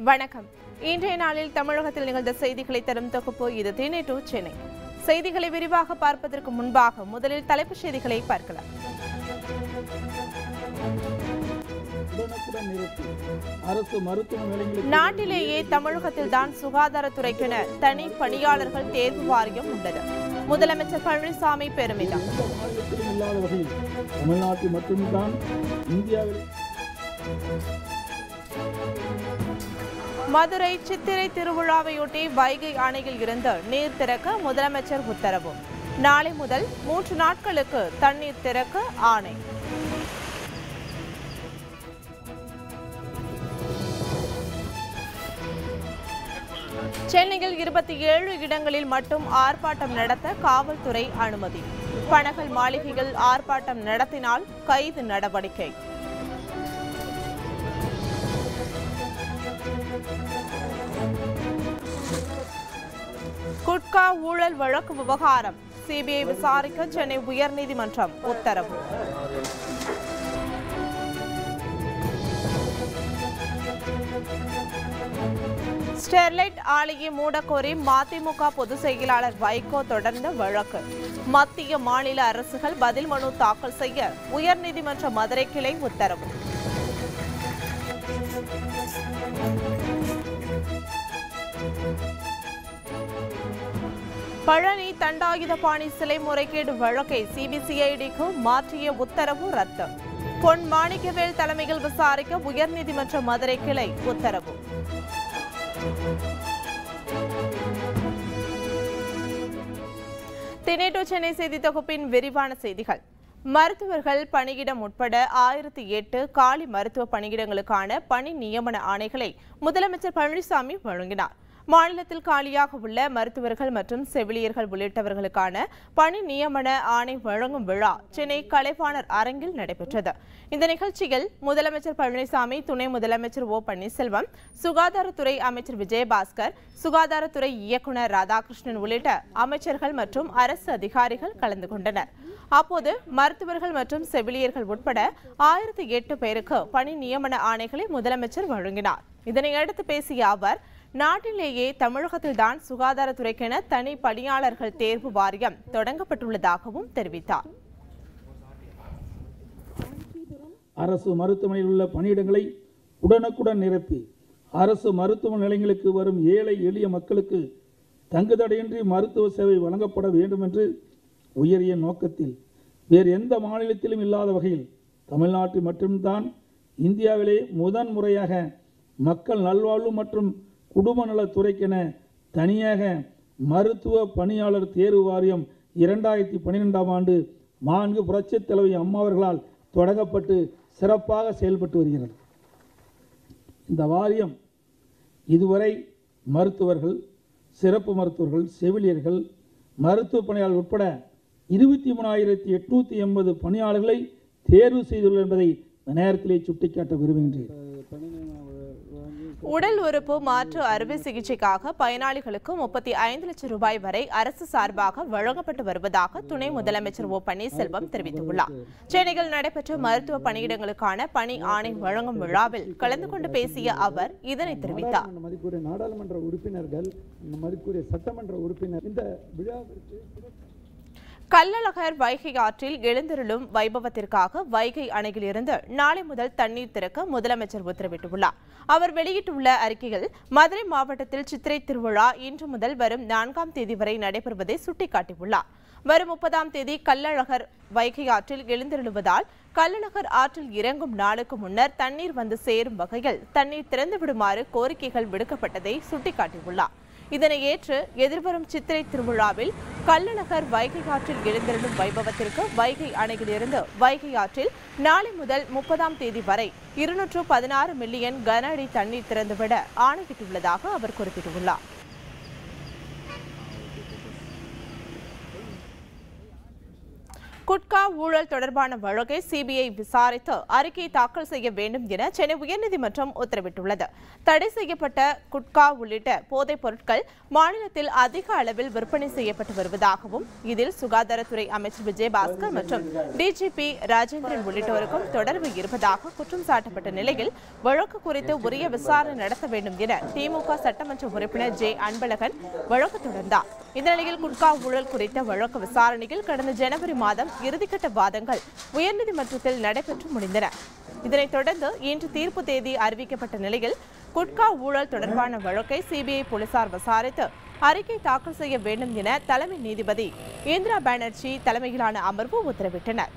வணக்கம் இன்றைய நாளில் தமிழகத்தில் நிகழ்ந்த செய்திகளை தரும் தொகுப்பு இது தேனே டு சென்னை செய்திகளை விரிவாக பார்ப்பதற்கு முன்பாக முதலில் தலைப்புச் செய்திகளை பார்க்கலாம் உடனுக்குடன் நிறுத்தி அரசு மருத்துவ நிலையங்களுக்கு நாட்டிலேயே தமிழகத்தில்தான் சுகாதாரத்துறைக்கென தனி பணியாளர்கள் தேர்வு வாரியம் உள்ளது முதலமைச்சர் பழனிசாமி பெருமிதம் எந்த மாநிலத்திலும் இல்லாத வகையில் தமிழ்நாட்டில் மட்டும்தான் இந்தியாவில் மதுரை சித்திரை திருவிழாவையொட்டி வைகை அணையில் இருந்து நீர் திறக்க முதலமைச்சர் உத்தரவு நாளை முதல் மூன்று நாட்களுக்கு தண்ணீர் திறக்க ஆணை சென்னையில் இருபத்தி ஏழு இடங்களில் மட்டும் ஆர்ப்பாட்டம் நடத்த காவல்துறை அனுமதி பனகல் மாளிகையில் ஆர்ப்பாட்டம் நடத்தினால் கைது நடவடிக்கை குட்கா ஊழல் வழக்கு விவகாரம் சிபிஐ விசாரிக்க சென்னை உயர்நீதிமன்றம் உத்தரவு ஸ்டெர்லைட் ஆலையை மூடக்கோரி மதிமுக பொதுச் செயலாளர் வைகோ தொடர்ந்த வழக்கு மத்திய மாநில அரசுகள் பதில் மனு தாக்கல் செய்ய உயர்நீதிமன்ற மதுரை கிளை உத்தரவு பழனி தண்டாயுதபாணி சிலை முறைகேடு வழக்கை சிபிசிஐடிக்கு மாற்றிய உத்தரவு ரத்து பொன் மாணிக்கவேல் தலைமையில் விசாரிக்க உயர்நீதிமன்ற மதுரை கிளை உத்தரவு தினேட்டோ சென்னை செய்தி தொகுப்பின் விரிவான செய்திகள் மருத்துவர்கள் பணியிடம் உட்பட ஆயிரத்தி எட்டு காலி மருத்துவ பணியிடங்களுக்கான பணி நியமன ஆணைகளை முதலமைச்சர் பழனிசாமி வழங்கினார் மாநிலத்தில் காலியாக உள்ள மருத்துவர்கள் மற்றும் செவிலியர்கள் உள்ளிட்டவர்களுக்கான பணி நியமன ஆணை வழங்கும் விழா சென்னை கலைவாணர் அரங்கில் நடைபெற்றது இந்த நிகழ்ச்சியில் முதலமைச்சர் பழனிசாமி துணை முதலமைச்சர் ஓ பன்னீர்செல்வம் சுகாதாரத்துறை அமைச்சர் விஜயபாஸ்கர் சுகாதாரத்துறை இயக்குநர் ராதாகிருஷ்ணன் உள்ளிட்ட அமைச்சர்கள் மற்றும் அரசு அதிகாரிகள் கலந்து கொண்டனர் அப்போது மருத்துவர்கள் மற்றும் செவிலியர்கள் உட்பட ஆயிரத்தி எட்டு பேருக்கு பணி நியமன ஆணைகளை முதலமைச்சர் வழங்கினார் இதனையடுத்து பேசிய அவர் நாட்டிலேயே தமிழகத்தில்தான் சுகாதாரத்துறைக்கென தனி பணியாளர்கள் தேர்வு வாரியம் தொடங்கப்பட்டுள்ளதாகவும் தெரிவித்தார் அரசு மருத்துவமனையில் உள்ள பணியிடங்களை உடனுக்குடன் நிரப்பி அரசு மருத்துவ நிலையங்களுக்கு வரும் ஏழை எளிய மக்களுக்கு தங்குதடையின்றி மருத்துவ சேவை வழங்கப்பட வேண்டும் என்று உயரிய நோக்கத்தில் வேறு எந்த மாநிலத்திலும் இல்லாத வகையில் தமிழ்நாட்டில் மட்டும்தான் இந்தியாவிலே முதன் முறையாக மக்கள் நல்வாழ்வு மற்றும் குடும்ப நலத்துறைக்கென தனியாக மருத்துவ பணியாளர் தேர்வு வாரியம் இரண்டாயிரத்தி பன்னிரெண்டாம் ஆண்டு மாண்பு புரட்சித் தலைவி அம்மா அவர்களால் தொடங்கப்பட்டு சிறப்பாக செயல்பட்டு வருகிறது இந்த வாரியம் இதுவரை மருத்துவர்கள் சிறப்பு மருத்துவர்கள் செவிலியர்கள் மருத்துவ பணியாளர் உட்பட இருபத்தி மூணாயிரத்தி எட்நூற்றி எண்பது பணியாளர்களை தேர்வு செய்துள்ளது என்பதை இந்த நேரத்திலே சுட்டிக்காட்ட விரும்புகின்றேன் உடல் உறுப்பு மாற்று அறுவை சிகிச்சைக்காக பயனாளிகளுக்கு முப்பத்தி ஐந்து லட்சம் ரூபாய் வரை அரசு சார்பாக வழங்கப்பட்டு வருவதாக துணை முதலமைச்சர் ஓ பன்னீர்செல்வம் தெரிவித்துள்ளார் சென்னையில் நடைபெற்ற மருத்துவ பணியிடங்களுக்கான பணி ஆணை வழங்கும் விழாவில் கலந்து கொண்டு பேசிய அவர் இதனை தெரிவித்தார் நாடாளுமன்ற மதிப்புரிய நாடாளுமன்ற உறுப்பினர்கள் மதிப்புரிய சட்டமன்ற உறுப்பினர் இந்த விழாவிற்கு கள்ளழகர் வைகை ஆற்றில் எழுந்தருளும் வைபவத்திற்காக வைகை அணையிலிருந்து நாளை முதல் தண்ணீர் திறக்க முதலமைச்சர் உத்தரவிட்டுள்ளார் அவர் வெளியிட்டுள்ள அறிக்கையில் மதுரை மாவட்டத்தில் சித்திரை திருவிழா இன்று முதல் வரும் நான்காம் தேதி வரை நடைபெறுவதை சுட்டிக்காட்டியுள்ளார் வரும் முப்பதாம் தேதி கள்ளழகர் வைகை ஆற்றில் எழுந்தருளுவதால் கள்ளழகர் ஆற்றில் இறங்கும் நாளுக்கு முன்னர் தண்ணீர் வந்து சேரும் வகையில் தண்ணீர் திறந்து விடுமாறு கோரிக்கைகள் விடுக்கப்பட்டதை சுட்டிக்காட்டியுள்ளார் இதனை ஏற்று எதிர்வரும் சித்திரை திருவிழாவில் கள்ளழகர் வைகை ஆற்றில் எழுந்தருளும் வைபவத்திற்கு வைகை அணையிலிருந்து வைகை ஆற்றில் நாளை முதல் முப்பதாம் தேதி வரை இருநூற்று பதினாறு மில்லியன் கன அடி தண்ணீர் திறந்துவிட ஆணையிட்டுள்ளதாக அவர் குறிப்பிட்டுள்ளார் குட்கா ஊழல் தொடர்பான வழக்கை சிபிஐ விசாரித்து அறிக்கை தாக்கல் செய்ய வேண்டும் என சென்னை உயர்நீதிமன்றம் உத்தரவிட்டுள்ளது தடை செய்யப்பட்ட குட்கா உள்ளிட்ட போதைப் பொருட்கள் மாநிலத்தில் அதிக அளவில் விற்பனை செய்யப்பட்டு வருவதாகவும் இதில் சுகாதாரத்துறை அமைச்சர் விஜயபாஸ்கர் மற்றும் டிஜிபி ராஜேந்திரன் உள்ளிட்டோருக்கும் தொடர்பு இருப்பதாக குற்றம் சாட்டப்பட்ட நிலையில் வழக்கு குறித்து உரிய விசாரணை நடத்த வேண்டும் என திமுக சட்டமன்ற உறுப்பினர் ஜே அன்பழகன் வழக்கு தொடர்ந்தார் இந்த நிலையில் குட்கா ஊழல் குறித்த வழக்கு விசாரணையில் கடந்த ஜனவரி மாதம் இறுதிக்கட்ட வாதங்கள் உயர்நீதிமன்றத்தில் நடைபெற்று முடிந்தன இதனைத் தொடர்ந்து இன்று தீர்ப்பு தேதி அறிவிக்கப்பட்ட நிலையில் குட்கா ஊழல் தொடர்பான வழக்கை சிபிஐ போலீசார் விசாரித்து அறிக்கை தாக்கல் செய்ய வேண்டும் என தலைமை நீதிபதி இந்திரா பானர்ஜி தலைமையிலான அமர்வு உத்தரவிட்டனர்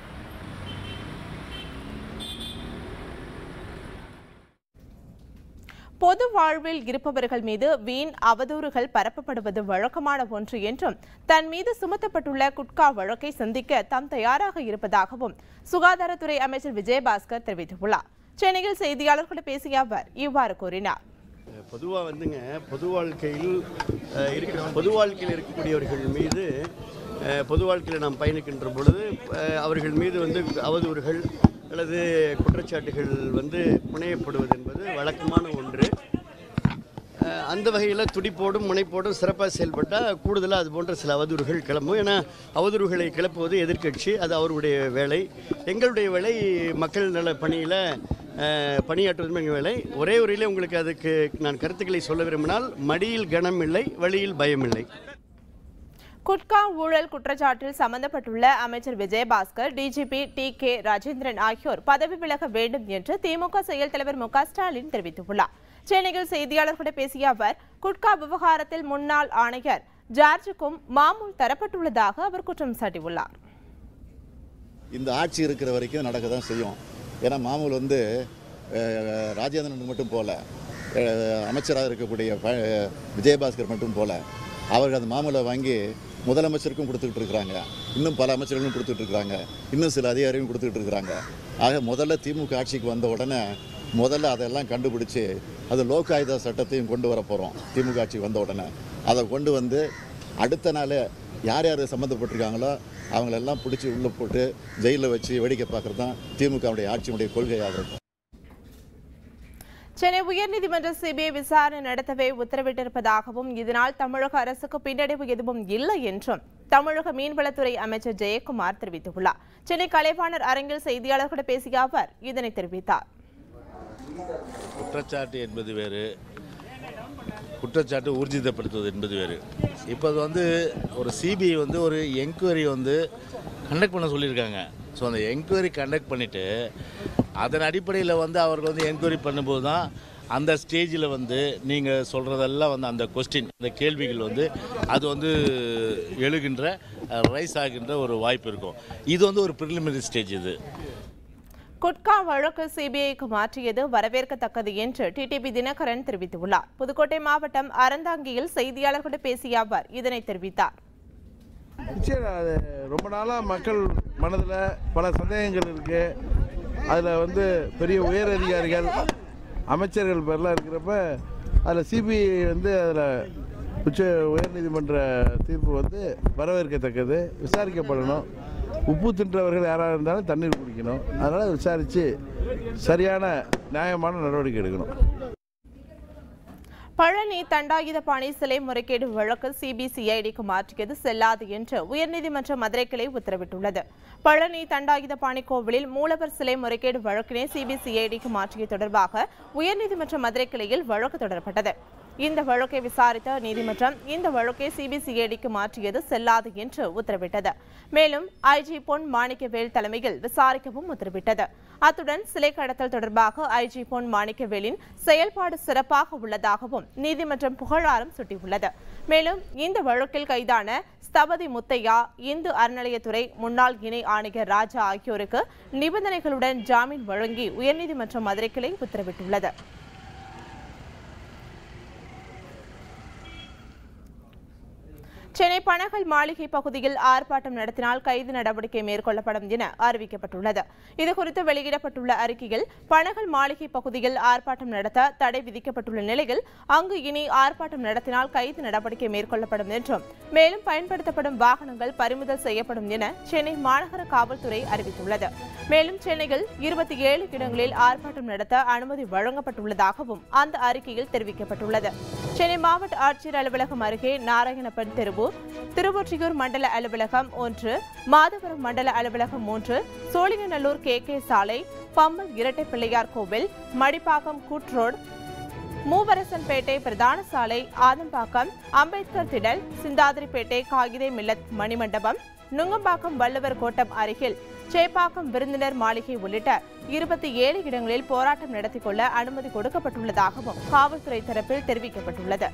பொது வாழ்வில் இருப்பவர்கள் மீது வீண் அவதூறுகள் பரப்பப்படுவது வழக்கமான ஒன்று என்றும் தன் மீது சுமத்தப்பட்டுள்ள குட்கா வழக்கை சந்திக்க தாம் தயாராக இருப்பதாகவும் சுகாதாரத்துறை அமைச்சர் விஜயபாஸ்கர் தெரிவித்துள்ளார் சென்னையில் செய்தியாளர்களிடம் பேசிய அவர் இவ்வாறு கூறினார் பொதுவாக வந்துங்க பொது வாழ்க்கையில் அஹ், இருக்கிற பொது வாழ்க்கையில் இருக்கக்கூடியவர்கள் மீது அஹ், பொது வாழ்க்கையில் நாம் பயணிக்கின்ற பொழுது அஹ், அவர்கள் மீது வந்து அவதூறுகள் அல்லது குற்றச்சாட்டுகள் வந்து புனையப்படுவது என்பது வழக்கமான ஒன்று அஹ், அந்த வகையில் துடிப்போடும் முனைப்போடும் சிறப்பாக செயல்பட்டால் கூடுதலாக அது போன்ற சில அவதூறுகள் கிளம்பும் ஏன்னா அவதூறுகளை கிளப்புவது எதிர்க்கட்சி அது அவருடைய வேலை எங்களுடைய வேலை மக்கள் நல பணியில் பணியாற்றுவதும் எங்கள் வேலை ஒரே உரையிலே உங்களுக்கு அதுக்கு நான் கருத்துக்களை சொல்ல விரும்பினால் மடியில் கனம் இல்லை வழியில் பயம் இல்லை குட்கா ஊழல் குற்றச்சாட்டில் சம்பந்தப்பட்டுள்ள அமைச்சர் Vijayabaskar DGP T K Rajendran ஆகியோர் பதவி விலக வேண்டும் என்று திமுக செயல் தலைவர் மு க ஸ்டாலின் தெரிவித்துள்ளார் சென்னையில் செய்தியாளர்களிடம் பேசிய அவர் குட்கா விவகாரத்தில் முன்னாள் ஆணையர் ஜார்ஜுக்கும் மாமூல் தரப்பட்டுள்ளதாக அவர் குற்றம் சாட்டியுள்ளார் இந்த ஆட்சி இருக்கிற வரைக்கும் நடக்க தான் செய்யும் ஏன்னா மாமூல் வந்து அஹ், ராஜேந்திரனுக்கு மட்டும் போல அஹ், அமைச்சராக இருக்கக்கூடிய ப- விஜயபாஸ்கர் மட்டும் போல அவர்கள் அந்த மாமூலை வாங்கி முதலமைச்சருக்கும் கொடுத்துக்கிட்டு இருக்கிறாங்க இன்னும் பல அமைச்சர்களும் கொடுத்துட்டு இருக்கிறாங்க இன்னும் சில அதிகாரிகளும் கொடுத்துக்கிட்டு இருக்கிறாங்க ஆக முதல்ல திமுக ஆட்சிக்கு வந்த உடனே முதல்ல அதெல்லாம் கண்டுபிடிச்சு அது லோக் ஆயுத சட்டத்தையும் கொண்டு வர போகிறோம் திமுக ஆட்சிக்கு வந்த உடனே அதை கொண்டு வந்து அடுத்த நாள் யார் யார் சம்மந்தப்பட்டிருக்காங்களோ அவங்களெல்லாம் பிடிச்சி உள்ளே போட்டு ஜெயிலில் வச்சு வேடிக்கை பார்க்குறது தான் திமுகவுடைய ஆட்சியினுடைய கொள்கையாக இருக்கும் சென்னை உயர்நீதிமன்ற சிபிஐ விசாரணை நடத்தவே உத்தரவிட்டிருப்பதாகவும் இதனால் தமிழக அரசுக்கு பின்னடைவு எதுவும் இல்லை என்றும் தமிழக மீன்வளத்துறை அமைச்சர் ஜெயக்குமார் தெரிவித்துள்ளார் சென்னை கலைவாணர் அரங்கில் செய்தியாளர்களிடம் பேசிய அவர் இதனை தெரிவித்தார் குற்றச்சாட்டு என்பது வேறு குற்றச்சாட்டு ஊர்ஜிதப்படுத்துவது என்பது வேறு இப்போ அது வந்து ஒரு சிபிஐ வந்து ஒரு என்கொயரி வந்து கண்டக்ட் பண்ண சொல்லியிருக்காங்க ஸோ அந்த என்கொயரி கண்டக்ட் பண்ணிவிட்டு அதன் அடிப்படையில் வந்து அவர்கள் வந்து என்கொயரி பண்ணும்போது தான் அந்த ஸ்டேஜில் வந்து நீங்கள் சொல்கிறதெல்லாம் வந்து அந்த கொஸ்டின் அந்த கேள்விகள் வந்து அது வந்து எழுகின்ற ரைஸ் ஆகின்ற ஒரு வாய்ப்பு இருக்கும் இது வந்து ஒரு ப்ரிலிமினரி ஸ்டேஜ் இது குட்கா வழக்கு சிபிஐக்கு மாற்றியது வரவேற்கத்தக்கது என்று டிடிபி தினகரன் தெரிவித்துள்ளார் புதுக்கோட்டை மாவட்டம் அறந்தாங்கியில் செய்தியாளர்களிடம் பேசிய அவர் இதனை தெரிவித்தார் நிச்சயம் அது ரொம்ப நாளாக மக்கள் மனதில் பல சந்தேகங்கள் இருக்கு அதில் வந்து பெரிய உயர் அதிகாரிகள் அமைச்சர்கள் பேர்லாம் இருக்கிறப்ப அதில் சிபிஐ வந்து அதில் உச்ச உயர்நீதிமன்ற தீர்ப்பு வந்து வரவேற்கத்தக்கது விசாரிக்கப்படணும் உப்பு தின்றவர்கள் யாராக இருந்தாலும் தண்ணீர் குடிக்கணும் அதனால் விசாரித்து சரியான நியாயமான நடவடிக்கை எடுக்கணும் பழனி தண்டாயுதபாணி சிலை முறைகேடு வழக்கு சிபிசிஐடிக்கு மாற்றியது செல்லாது என்று உயர்நீதிமன்ற மதுரை கிளை உத்தரவிட்டுள்ளது பழனி தண்டாயுதபாணி கோவிலில் மூலவர் சிலை முறைகேடு வழக்கினை சிபிசிஐடிக்கு மாற்றிய தொடர்பாக உயர்நீதிமன்ற மதுரை கிளையில் வழக்கு தொடரப்பட்டது இந்த வழக்கை விசாரித்த நீதிமன்றம் இந்த வழக்கை சிபிசிஐடிக்கு மாற்றியது செல்லாது என்று உத்தரவிட்டது மேலும் ஐஜி பொன் மாணிக்கவேல் தலைமையில் விசாரிக்கவும் உத்தரவிட்டது அத்துடன் சிலை கடத்தல் தொடர்பாக ஐஜி பொன் மாணிக்கவேலின் செயல்பாடு சிறப்பாக உள்ளதாகவும் நீதிமன்றம் புகழாரம் சூட்டியுள்ளது மேலும் இந்த வழக்கில் கைதான ஸ்தபதி முத்தையா இந்து அறநிலையத்துறை முன்னாள் இணை ஆணையர் ராஜா ஆகியோருக்கு நிபந்தனைகளுடன் ஜாமீன் வழங்கி உயர்நீதிமன்ற மதுரை கிளை உத்தரவிட்டுள்ளது சென்னை பனகல் மாளிகை பகுதியில் ஆர்ப்பாட்டம் நடத்தினால் கைது நடவடிக்கை மேற்கொள்ளப்படும் என அறிவிக்கப்பட்டுள்ளது இதுகுறித்து வெளியிடப்பட்டுள்ள அறிக்கையில் பனகல் மாளிகை பகுதியில் ஆர்ப்பாட்டம் நடத்த தடை விதிக்கப்பட்டுள்ள நிலையில் அங்கு இனி ஆர்ப்பாட்டம் நடத்தினால் கைது நடவடிக்கை மேற்கொள்ளப்படும் என்றும் மேலும் பயன்படுத்தப்படும் வாகனங்கள் பறிமுதல் செய்யப்படும் என சென்னை மாநகர காவல்துறை அறிவித்துள்ளது மேலும் சென்னையில் இருபத்தி ஏழு இடங்களில் ஆர்ப்பாட்டம் நடத்த அனுமதி வழங்கப்பட்டுள்ளதாகவும் அந்த அறிக்கையில் தெரிவிக்கப்பட்டுள்ளது சென்னை மாவட்ட ஆட்சியர் அலுவலகம் அருகே நாராயணப்பன் தெருவு திருவொற்றியூர் மண்டல அலுவலகம் ஒன்று மாதவரம் மண்டல அலுவலகம் மூன்று சோழிங்கநல்லூர் கே கே சாலை பம்மல் இரட்டை பிள்ளையார் கோவில் மடிப்பாக்கம் கூட்ரோடு மூவரசன்பேட்டை பிரதான சாலை ஆதம்பாக்கம் அம்பேத்கர் திடல் சிந்தாதிரிப்பேட்டை காகிதே மில்லத் மணிமண்டபம் நுங்கம்பாக்கம் வள்ளுவர் கோட்டம் அருகில் சேப்பாக்கம் விருந்தினர் மாளிகை உள்ளிட்ட இருபத்தி ஏழு இடங்களில் போராட்டம் நடத்திக் கொள்ள அனுமதி கொடுக்கப்பட்டுள்ளதாகவும் காவல்துறை தரப்பில் தெரிவிக்கப்பட்டுள்ளது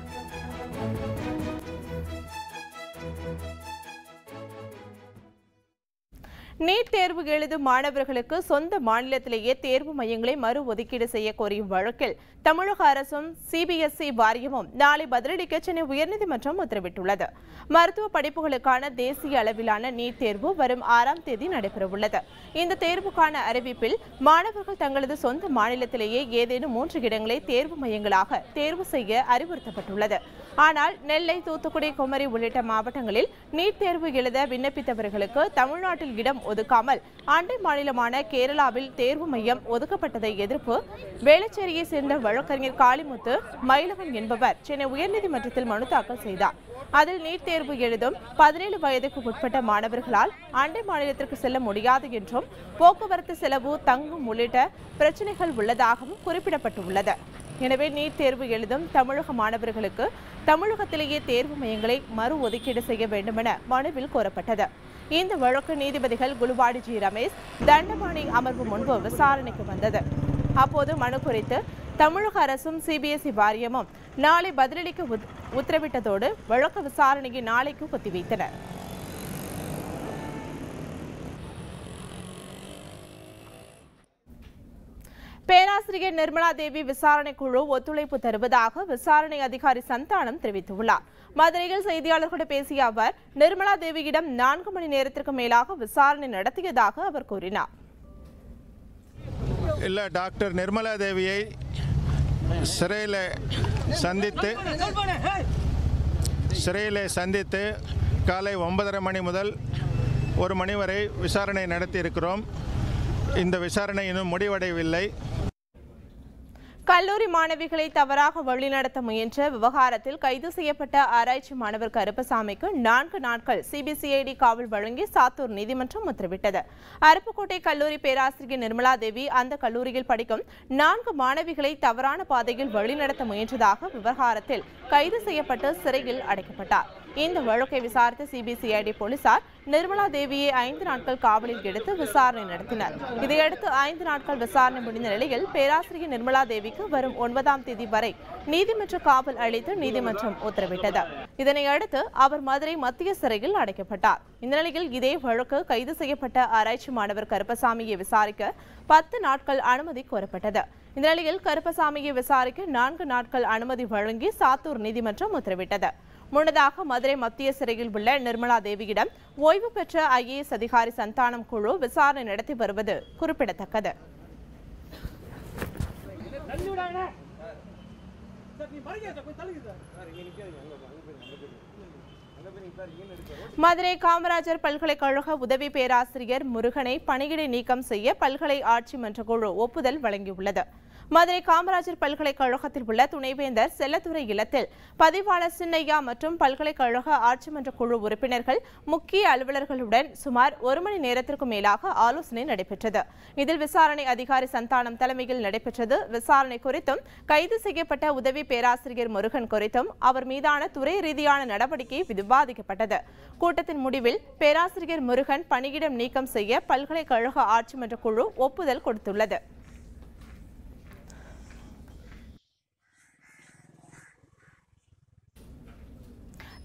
நீட் தேர்வு எழுதும் மாணவர்களுக்கு சொந்த மாநிலத்திலேயே தேர்வு மையங்களை மறு ஒதுக்கீடு செய்ய கோரியும் வழக்கில் தமிழக அரசும் சிபிஎஸ்இ வாரியமும் நாளை பதிலளிக்க சென்னை உயர்நீதிமன்றம் உத்தரவிட்டுள்ளது மருத்துவ படிப்புகளுக்கான தேசிய அளவிலான நீட் தேர்வு வரும் ஆறாம் தேதி நடைபெறவுள்ளது இந்த தேர்வுக்கான அறிவிப்பில் மாணவர்கள் தங்களது சொந்த மாநிலத்திலேயே ஏதேனும் மூன்று இடங்களை தேர்வு மையங்களாக தேர்வு செய்ய அறிவுறுத்தப்பட்டுள்ளது ஆனால் நெல்லை தூத்துக்குடி குமரி உள்ளிட்ட மாவட்டங்களில் நீட் தேர்வு எழுத விண்ணப்பித்தவர்களுக்கு தமிழ்நாட்டில் இடம் ஒதுக்காமல் அண்டை மாநிலமான கேரளாவில் தேர்வு மையம் ஒதுக்கப்பட்டதை எதிர்ப்பு வேளச்சேரியை சேர்ந்த வழக்கறிஞர் காளிமுத்து மயிலவன் என்பவர் சென்னை உயர்நீதிமன்றத்தில் மனு தாக்கல் செய்தார் அதில் நீட் தேர்வு எழுதும் பதினேழு வயதுக்கு உட்பட்ட மாணவர்களால் அண்டை மாநிலத்திற்கு செல்ல முடியாது என்றும் போக்குவரத்து செலவு தங்கும் உள்ளிட்ட பிரச்சனைகள் உள்ளதாகவும் குறிப்பிடப்பட்டுள்ளது எனவே நீட் தேர்வு எழுதும் தமிழக மாணவர்களுக்கு தமிழகத்திலேயே தேர்வு மையங்களை மறு ஒதுக்கீடு செய்ய வேண்டுமென மனுவில் கோரப்பட்டது இந்த வழக்கு நீதிபதிகள் குலுவாடி ஜி ரமேஷ் தண்டபாணி அமர்வு முன்பு விசாரணைக்கு வந்தது அப்போது மனு குறித்து தமிழக அரசும் சிபிஎஸ்இ வாரியமும் நாளை பதிலளிக்க உத்- உத்தரவிட்டதோடு வழக்கு விசாரணையை நாளைக்கு ஒத்திவைத்தனர் பேராசிரியர் நிர்மலா தேவி விசாரணை குழு ஒத்துழைப்பு தருவதாக விசாரணை அதிகாரி சந்தானம் தெரிவித்துள்ளார் மதுரையில் செய்தியாளர்களிடம் பேசிய அவர் நிர்மலா தேவியிடம் நான்கு மணி நேரத்திற்கு மேலாக விசாரணை நடத்தியதாக அவர் கூறினார் இல்லை டாக்டர் நிர்மலா தேவியை சிறையில் சந்தித்து சிறையில் சந்தித்து காலை ஒன்பதரை மணி முதல் ஒரு மணி வரை விசாரணை நடத்தி இருக்கிறோம் இந்த விசாரணை இன்னும் முடிவடையவில்லை கல்லூரி மாணவிகளை தவறாக வழிநடத்த முயன்ற விவகாரத்தில் கைது செய்யப்பட்ட ஆராய்ச்சி மாணவர் கருப்பசாமிக்கு நான்கு நாட்கள் சிபிசிஐடி காவல் வழங்கி சாத்தூர் நீதிமன்றம் உத்தரவிட்டது அருப்புக்கோட்டை கல்லூரி பேராசிரியர் நிர்மலா தேவி அந்த கல்லூரியில் படிக்கும் நான்கு மாணவிகளை தவறான பாதையில் வழிநடத்த முயன்றதாக விவகாரத்தில் கைது செய்யப்பட்டு சிறையில் அடைக்கப்பட்டார் இந்த வழக்கை விசாரித்த சிபிசிஐடி போலீசார் நிர்மலா தேவியை ஐந்து நாட்கள் காவலில் எடுத்து விசாரணை நடத்தினர் இதையடுத்து ஐந்து நாட்கள் விசாரணை முடிந்த நிலையில் பேராசிரியர் நிர்மலா தேவிக்கு வரும் ஒன்பதாம் தேதி வரை நீதிமன்ற காவல் அளித்து நீதிமன்றம் உத்தரவிட்டது இதனை அடுத்து அவர் மதுரை மத்திய சிறையில் அடைக்கப்பட்டார் இந்த நிலையில் இதே வழக்கு கைது செய்யப்பட்ட ஆராய்ச்சி மாணவர் கருப்பசாமியை விசாரிக்க பத்து நாட்கள் அனுமதி கோரப்பட்டது இந்த நிலையில் கருப்பசாமியை விசாரிக்க நான்கு நாட்கள் அனுமதி வழங்கி சாத்தூர் நீதிமன்றம் உத்தரவிட்டது முன்னதாக மதுரை மத்திய சிறையில் உள்ள நிர்மலா தேவியிடம் ஓய்வு பெற்ற ஐஏஎஸ் அதிகாரி சந்தானம் குழு விசாரணை நடத்தி வருவது குறிப்பிடத்தக்கது மதுரை காமராஜர் பல்கலைக்கழக உதவி பேராசிரியர் முருகனை பணியிடை நீக்கம் செய்ய பல்கலை ஆட்சி மன்ற குழு ஒப்புதல் வழங்கியுள்ளது மதுரை காமராஜர் பல்கலைக்கழகத்தில் உள்ள துணைவேந்தர் செல்லத்துறை இல்லத்தில் பதிவாளர் சின்னையா மற்றும் பல்கலைக்கழக ஆட்சி மன்ற குழு உறுப்பினர்கள் முக்கிய அலுவலர்களுடன் சுமார் ஒரு மணி நேரத்திற்கு மேலாக ஆலோசனை நடைபெற்றது இதில் விசாரணை அதிகாரி சந்தானம் தலைமையில் நடைபெற்றது விசாரணை குறித்தும் கைது செய்யப்பட்ட உதவி பேராசிரியர் முருகன் குறித்தும் அவர் மீதான துறை ரீதியான நடவடிக்கை விவாதிக்கப்பட்டது கூட்டத்தின் முடிவில் பேராசிரியர் முருகன் பணியிடம் நீக்கம் செய்ய பல்கலைக்கழக ஆட்சி மன்ற குழு ஒப்புதல் கொடுத்துள்ளது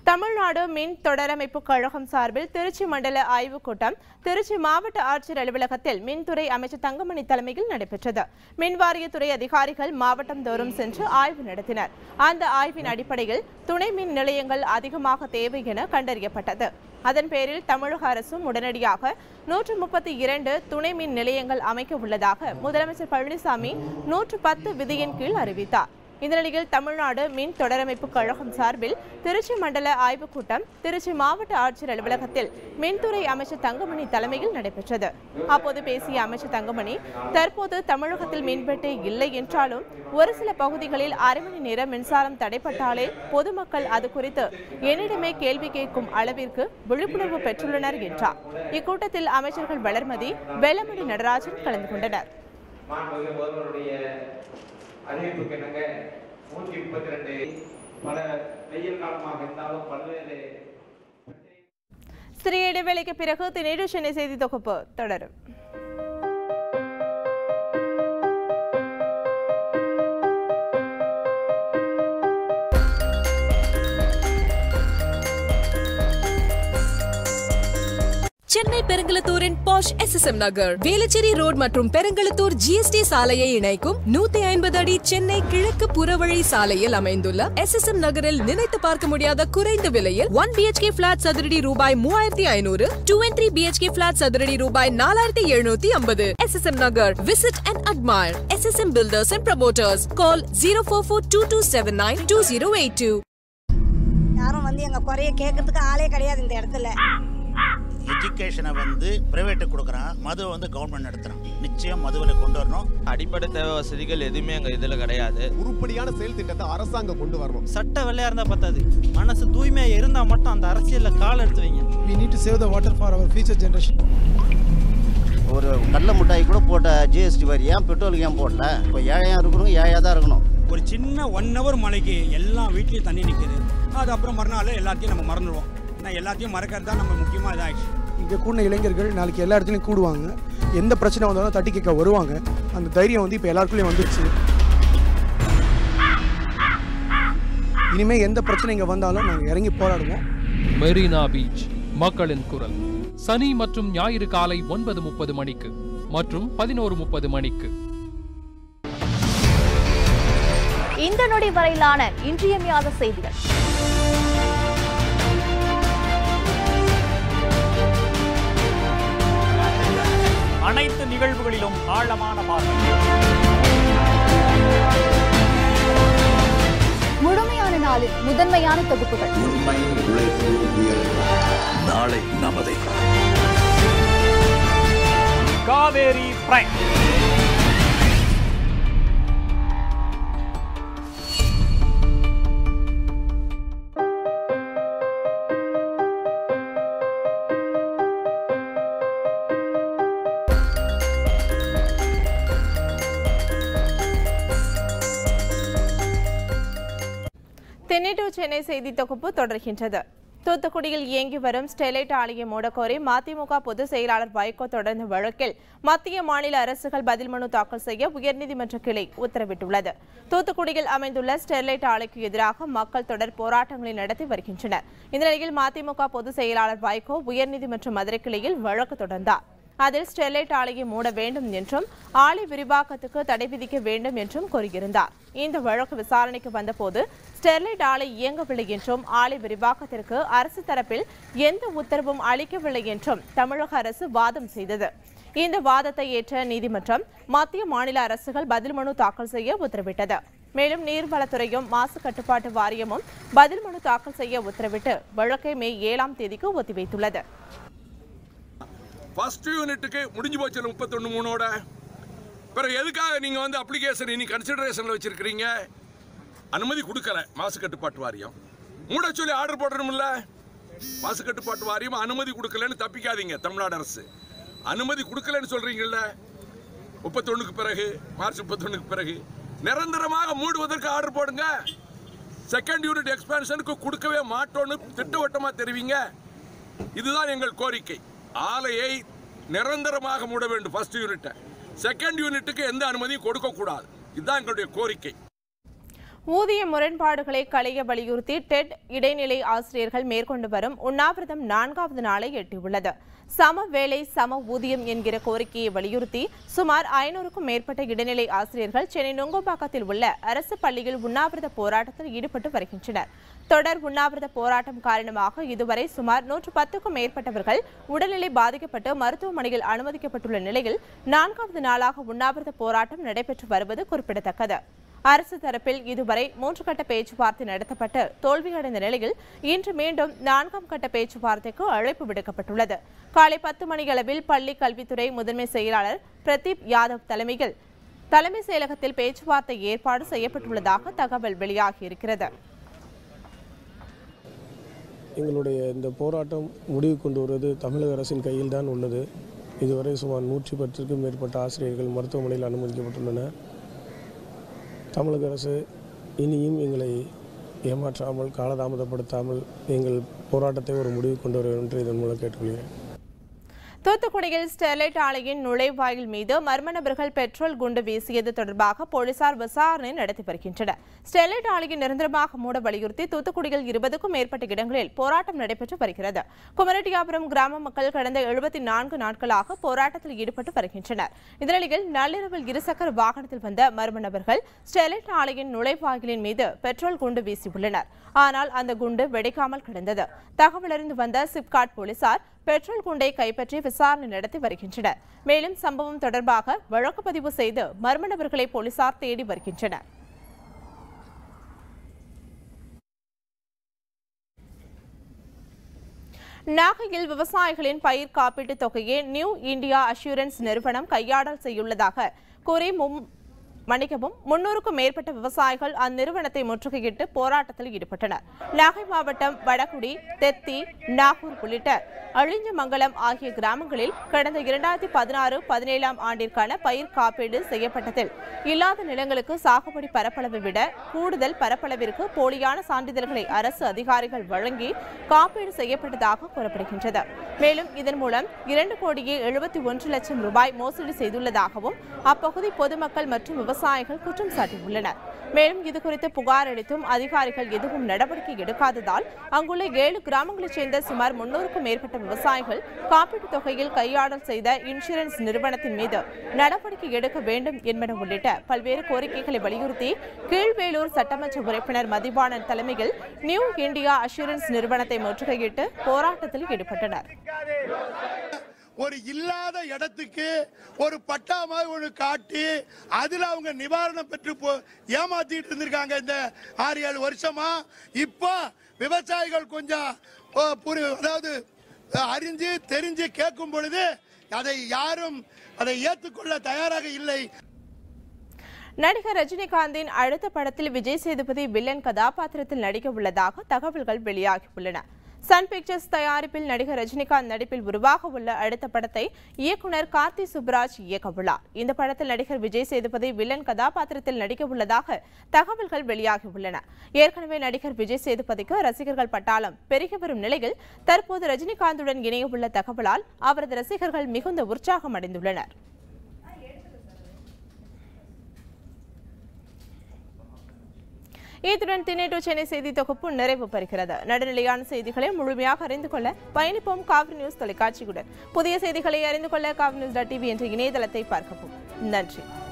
தமிழ்நாடு மின் தொடரமைப்பு கழகம் சார்பில் திருச்சி மண்டல ஆய்வுக் கூட்டம் திருச்சி மாவட்ட ஆட்சியர் அலுவலகத்தில் மின்துறை அமைச்சர் தங்கமணி தலைமையில் நடைபெற்றது மின் வாரியத்துறை அதிகாரிகள் மாவட்டம் தோறும் சென்று ஆய்வு நடத்தினர் அந்த ஆய்வின் அடிப்படையில் துணை மின் நிலையங்கள் அதிகமாக தேவை என கண்டறியப்பட்டது அதன் பேரில் தமிழக அரசும் உடனடியாக நூற்று முப்பத்தி இரண்டு துணை மின் நிலையங்கள் அமைக்க உள்ளதாக முதலமைச்சர் பழனிசாமி நூற்று பத்து விதியின் கீழ் அறிவித்தார் இந்த நிலையில் தமிழ்நாடு மின் தொடரமைப்பு கழகம் சார்பில் திருச்சி மண்டல ஆய்வுக் கூட்டம் திருச்சி மாவட்ட ஆட்சியர் அலுவலகத்தில் மின்துறை அமைச்சர் தங்கமணி தலைமையில் நடைபெற்றது அப்போது பேசிய அமைச்சர் தங்கமணி தற்போது தமிழகத்தில் மின்வெட்டு இல்லை என்றாலும் ஒரு சில பகுதிகளில் அரை மணி நேரம் மின்சாரம் தடைப்பட்டாலே பொதுமக்கள் அது குறித்து என்னிடமே கேள்வி கேட்கும் அளவிற்கு விழிப்புணர்வு பெற்றுள்ளனர் என்றார் இக்கூட்டத்தில் அமைச்சர்கள் வளர்மதி வெள்ளமணி நடராஜன் கலந்து கொண்டனர் மாண்புமிகு முதல்வருடைய அறிவிப்புக்கு என்னங்க நூற்றி முப்பத்தி ரெண்டு பல வெயில் காலமாக இருந்தாலும் பல்வேறு சிறிய இடைவேளைக்கு பிறகு தினேடு சென்னை செய்தி தொகுப்பு தொடரும் சென்னை பெருங்கலத்தூரின் பாஷ் எஸ்எஸ்எம் நகர் வேலுச்சேரி ரோட் மற்றும் பெருங்கலத்தூர் ஜிஎஸ்டி சாலையை இணைக்கும் நூத்தி ஐம்பது அடி சென்னை கிழக்கு புறவழி சாலையில் அமைந்துள்ள எஸ்எஸ்எம் நகரில் நினைத்து பார்க்க முடியாத குறைந்த விலையில் ஒன் பிஹெச்கே பிளாட் சதுரடி ரூபாய் மூவாயிரத்தி ஐநூறு two and three BHK flat சதுரடி ரூபாய் நாலாயிரத்தி எழுநூத்தி ஐம்பது SSM Nagar visit and admire SSM builders and promoters call zero four four two two seven nine two zero eight two யாரும் வந்து எங்க குறைய கேட்கறதுக்கு ஆளே கிடையாது இந்த இடத்துல எஜுகேஷனை வந்து பிரைவேட்டுக்கு கொடுக்குறான் மதுவை வந்து கவர்மெண்ட் நடத்துகிறான் நிச்சயம் மதுவில் கொண்டு வரணும் அடிப்படை தேவை வசதிகள் எதுவுமே எங்கள் இதில் கிடையாது உருப்படியான செயல் திட்டத்தை அரசாங்கம் கொண்டு வரணும் சட்ட வெள்ளையா இருந்தா பத்தாது மனசு தூய்மையா இருந்தா மட்டும் அந்த அரசியல்ல கால் எடுத்து வைங்க we need to save the water for our future generation ஒரு கடல மிட்டாய் கூட போட்ட ஜிஎஸ்டி வரி ஏன் பெட்ரோலுக்கு ஏன் போடல இப்போ ஏழையாக இருக்கிறவங்க ஏழையாக தான் இருக்கணும் ஒரு சின்ன ஒன் ஹவர் மழைக்கு எல்லா வீட்லேயும் தண்ணி நிற்குது அது அப்புறம் மறுநாள் எல்லாத்தையும் நம்ம மறந்துடுவோம் ஏன்னா எல்லாத்தையும் மறக்கிறது தான் நம்ம முக்கியமாக இதாகிடுச்சு இங்கே கூடின இளைஞர்கள் நாளைக்கு எல்லா இடத்துலையும் கூடுவாங்க எந்த பிரச்சனை வந்தாலும் தட்டி கேட்க வருவாங்க அந்த தைரியம் வந்து இப்போ எல்லாருக்குள்ளேயும் வந்துருச்சு இனிமேல் எந்த பிரச்சனை இங்கே வந்தாலும் நாங்கள் இறங்கி போராடுவோம் மெரினா பீச் மக்களின் குரல் சனி மற்றும் ஞாயிறு காலை ஒன்பது முப்பது மணிக்கு மற்றும் பதினோரு முப்பது மணிக்கு இந்த நொடி வரையிலான இன்றியமையாத செய்திகள் அனைத்து நிகழ்வுகளிலும் ஆழமான பார்வை முழுமையான நாளில் முதன்மையான தொகுப்புகள் உண்மை உழைப்பு உயர்வு நாளை நமதே காவேரி பிரைம் தென்னிட்டு சென்னை செய்தி தொகுப்பு தொடர்கின்றது தூத்துக்குடியில் இயங்கி வரும் ஸ்டெர்லைட் ஆலையை மூடக்கோரி மதிமுக பொதுச் செயலாளர் வைகோ தொடர்ந்த வழக்கில் மத்திய மாநில அரசுகள் பதில் மனு தாக்கல் செய்ய உயர்நீதிமன்ற கிளை உத்தரவிட்டுள்ளது தூத்துக்குடியில் அமைந்துள்ள ஸ்டெர்லைட் ஆலைக்கு எதிராக மக்கள் தொடர் போராட்டங்களை நடத்தி வருகின்றனர் இந்த நிலையில் மதிமுக பொதுச் செயலாளர் வைகோ உயர்நீதிமன்ற மதுரை கிளையில் வழக்கு தொடர்ந்தார் அதில் ஸ்டெர்லைட் ஆலையை மூட வேண்டும் என்றும் ஆலை விரிவாக்கத்துக்கு தடை விதிக்க வேண்டும் என்றும் கூறியிருந்தார் இந்த வழக்கு விசாரணைக்கு வந்தபோது ஸ்டெர்லைட் ஆலை இயங்கவில்லை என்றும் ஆலை விரிவாக்கத்திற்கு அரசு தரப்பில் எந்த உத்தரவும் அளிக்கவில்லை என்றும் தமிழக அரசு வாதம் செய்தது இந்த வாதத்தை ஏற்ற நீதிமன்றம் மத்திய மாநில அரசுகள் பதில் மனு தாக்கல் செய்ய உத்தரவிட்டது மேலும் நீர்வளத்துறையும் மாசு கட்டுப்பாட்டு வாரியமும் பதில் மனு தாக்கல் செய்ய உத்தரவிட்டு வழக்கை மே ஏழாம் தேதிக்கு ஒத்திவைத்துள்ளது ஃபர்ஸ்ட் யூனிட்டுக்கு முடிஞ்சு போச்சு முப்பத்தொன்று மூணோட பிறகு எதுக்காக நீங்கள் வந்து அப்ளிகேஷன் இனி கன்சிடரேஷனில் வச்சுருக்கிறீங்க அனுமதி கொடுக்கல மாசு கட்டுப்பாட்டு வாரியம் மூட சொல்லி ஆர்டர் போடணும்ல மாசு கட்டுப்பாட்டு வாரியம் அனுமதி கொடுக்கலன்னு தப்பிக்காதீங்க தமிழ்நாடு அரசு அனுமதி கொடுக்கலன்னு சொல்கிறீங்கல்ல முப்பத்தொன்னுக்கு பிறகு மார்ச் முப்பத்தொன்னுக்கு பிறகு நிரந்தரமாக மூடுவதற்கு ஆர்டர் போடுங்க செகண்ட் யூனிட் எக்ஸ்பான்ஷனுக்கு கொடுக்கவே மாட்டோன்னு திட்டவட்டமாக தெரிவிங்க இதுதான் எங்கள் கோரிக்கை ஆலையை நிரந்தரமாக மூட வேண்டும் ஃபர்ஸ்ட் யூனிட்டை செகண்ட் யூனிட்டுக்கு எந்த அனுமதியும் கொடுக்கக்கூடாது இதுதான் எங்களுடைய கோரிக்கை ஊதிய முரண்பாடுகளை களைய வலியுறுத்தி டெட் இடைநிலை ஆசிரியர்கள் மேற்கொண்டு வரும் உண்ணாவிரதம் நான்காவது நாளை எட்டியுள்ளது சம வேலை சம ஊதியம் என்கிற கோரிக்கையை வலியுறுத்தி சுமார் ஐநூறுக்கும் மேற்பட்ட இடைநிலை ஆசிரியர்கள் சென்னை நுங்கம்பாக்கத்தில் உள்ள அரசு பள்ளியில் உண்ணாவிரத போராட்டத்தில் ஈடுபட்டு வருகின்றனர் தொடர் உண்ணாவிரத போராட்டம் காரணமாக இதுவரை சுமார் நூற்று பத்துக்கும் மேற்பட்டவர்கள் உடல்நிலை பாதிக்கப்பட்டு மருத்துவமனையில் அனுமதிக்கப்பட்டுள்ள நிலையில் நான்காவது நாளாக உண்ணாவிரத போராட்டம் நடைபெற்று வருவது குறிப்பிடத்தக்கது அரசு தரப்பில் இதுவரை மூன்று கட்ட பேச்சுவார்த்தை நடத்தப்பட்டு தோல்வியடைந்த நிலையில் இன்று மீண்டும் நான்காம் கட்ட பேச்சுவார்த்தைக்கு அழைப்பு விடுக்கப்பட்டுள்ளது காலை பத்து மணியளவில் பள்ளி கல்வித்துறை முதன்மை செயலாளர் பிரதீப் யாதவ் தலைமையில் தலைமை செயலகத்தில் பேச்சுவார்த்தை ஏற்பாடு செய்யப்பட்டுள்ளதாக தகவல் வெளியாகியிருக்கிறது எங்களுடைய இந்த போராட்டம் முடிவு கொண்டு வருவது தமிழக அரசின் கையில் தான் உள்ளது இதுவரை சுமார் நூற்றி பத்திற்கும் மேற்பட்ட ஆசிரியர்கள் மருத்துவமனையில் அனுமதிக்கப்பட்டுள்ளனர் தமிழக அரசு இனியும் எங்களை ஏமாற்றாமல் காலதாமதப்படுத்தாமல் எங்கள் போராட்டத்தை ஒரு முடிவு கொண்டு வர வேண்டும் என்று இதன் மூலம் கேட்டுக்கொள்கிறேன் தூத்துக்குடியில் ஸ்டெர்லைட் ஆலையின் நுழைவாயில் மீது மர்ம நபர்கள் பெட்ரோல் குண்டு வீசியது தொடர்பாக போலீசார் விசாரணை நடத்தி வருகின்றனர் ஸ்டெர்லைட் ஆலையை நிரந்தரமாக மூட வலியுறுத்தி தூத்துக்குடியில் இருபதுக்கும் மேற்பட்ட இடங்களில் போராட்டம் நடைபெற்று வருகிறது குமரட்டியாபுரம் கிராம மக்கள் கடந்த எழுபத்தி நான்கு நாட்களாக போராட்டத்தில் ஈடுபட்டு வருகின்றனர் இதனிடையில் நள்ளிரவில் இருசக்கர வாகனத்தில் வந்த மர்ம நபர்கள் ஸ்டெர்லைட் ஆலையின் நுழைவாயிலின் மீது பெட்ரோல் குண்டு வீசியுள்ளனர் ஆனால் அந்த குண்டு வெடிக்காமல் கிடந்தது தகவலறிந்து வந்த சிப்காட் போலீசார் பெட்ரோல் குண்டை கைப்பற்றி விசாரணை நடத்தி வருகின்றனர் மேலும் சம்பவம் தொடர்பாக வழக்கு பதிவு செய்து மர்ம நபர்களை போலீசார் தேடி வருகின்றனர் நாகையில் விவசாயிகளின் பயிர் காப்பீட்டுத் தொகையை நியூ இந்தியா அஷூரன்ஸ் நிறுவனம் கையாடல் செய்துள்ளதாக கூறி மும் மன்னிக்கவும் முன்னூறுக்கும் மேற்பட்ட விவசாயிகள் அந்நிறுவனத்தை முற்றுகையிட்டு போராட்டத்தில் ஈடுபட்டனர் நாகை மாவட்டம் வடகுடி தெத்தி நாகூர் உள்ளிட்ட அழிஞ்சமங்கலம் ஆகிய கிராமங்களில் கடந்த இரண்டாயிரத்தி பதினாறு பதினேழாம் ஆண்டிற்கான பயிர் காப்பீடு செய்யப்பட்டதில் இல்லாத நிலங்களுக்கு சாகுபடி பரப்பளவை விட கூடுதல் பரப்பளவிற்கு போலியான சான்றிதழ்களை அரசு அதிகாரிகள் வழங்கி காப்பீடு செய்யப்பட்டதாக கூறப்படுகின்றது மேலும் இதன் மூலம் இரண்டு கோடியே எழுபத்தி ஒன்று லட்சம் ரூபாய் மோசடி செய்துள்ளதாகவும் அப்பகுதி பொதுமக்கள் மற்றும் விவசாயிகள் குற்றம் சாட்டியுள்ளனர் மேலும் இதுகுறித்து புகார் அளித்தும் அதிகாரிகள் எதுவும் நடவடிக்கை எடுக்காததால் அங்குள்ள ஏழு கிராமங்களைச் சேர்ந்த சுமார் முன்னூறுக்கும் மேற்பட்ட விவசாயிகள் காப்பீட்டுத் தொகையில் கையாடல் செய்த இன்சூரன்ஸ் நிறுவனத்தின் மீது நடவடிக்கை எடுக்க வேண்டும் என்பன உள்ளிட்ட பல்வேறு கோரிக்கைகளை வலியுறுத்தி கீழ்வேலூர் சட்டமன்ற உறுப்பினர் மதிவாணன் தலைமையில் நியூ இந்தியா அஷூரன்ஸ் நிறுவனத்தை முற்றுகையிட்டு போராட்டத்தில் ஈடுபட்டனர் ஒரு இல்லாத இடத்துக்கு ஒரு பட்டா மாதிரி ஒன்று காட்டி அதில் அவங்க நிவாரணம் பெற்று போ ஏமாத்திட்டு இருந்திருக்காங்க இந்த ஆறு ஏழு வருஷமா இப்போ விவசாயிகள் கொஞ்சம் ஓ, புரி அதாவது அஹ், அறிஞ்சு தெரிஞ்சு கேட்கும் பொழுது அதை யாரும் அதை ஏற்றுக்கொள்ள தயாராக இல்லை நடிகர் ரஜினிகாந்தின் அடுத்த படத்தில் விஜய் சேதுபதி வில்லன் கதாபாத்திரத்தில் நடிக்க உள்ளதாக தகவல்கள் வெளியாகியுள்ளன சன் பிக்சர்ஸ் தயாரிப்பில் நடிகர் ரஜினிகாந்த் நடிப்பில் உருவாக உள்ள அடுத்த படத்தை இயக்குனர் கார்த்தி சுப்ராஜ் இயக்க உள்ளார் இந்த படத்தில் நடிகர் விஜய் சேதுபதி வில்லன் கதாபாத்திரத்தில் நடிக்க உள்ளதாக தகவல்கள் வெளியாகியுள்ளன ஏற்கனவே நடிகர் விஜய் சேதுபதிக்கு ரசிகர்கள் பட்டாளம் பெருகி வரும் நிலையில் தற்போது ரஜினிகாந்துடன் இணைய உள்ள தகவலால் அவரது ரசிகர்கள் மிகுந்த உற்சாகம் அடைந்துள்ளனர் இத்துடன் தினேட்டு சென்னை செய்தி தொகுப்பு நிறைவு பெறுகிறது நடுநிலையான செய்திகளை முழுமையாக அறிந்து கொள்ள பயணிப்போம் காவிரி நியூஸ் தொலைக்காட்சியுடன் புதிய செய்திகளை அறிந்து கொள்ள காவிரி நியூஸ் டாட் டிவி என்ற இணையதளத்தை பார்க்கவும் நன்றி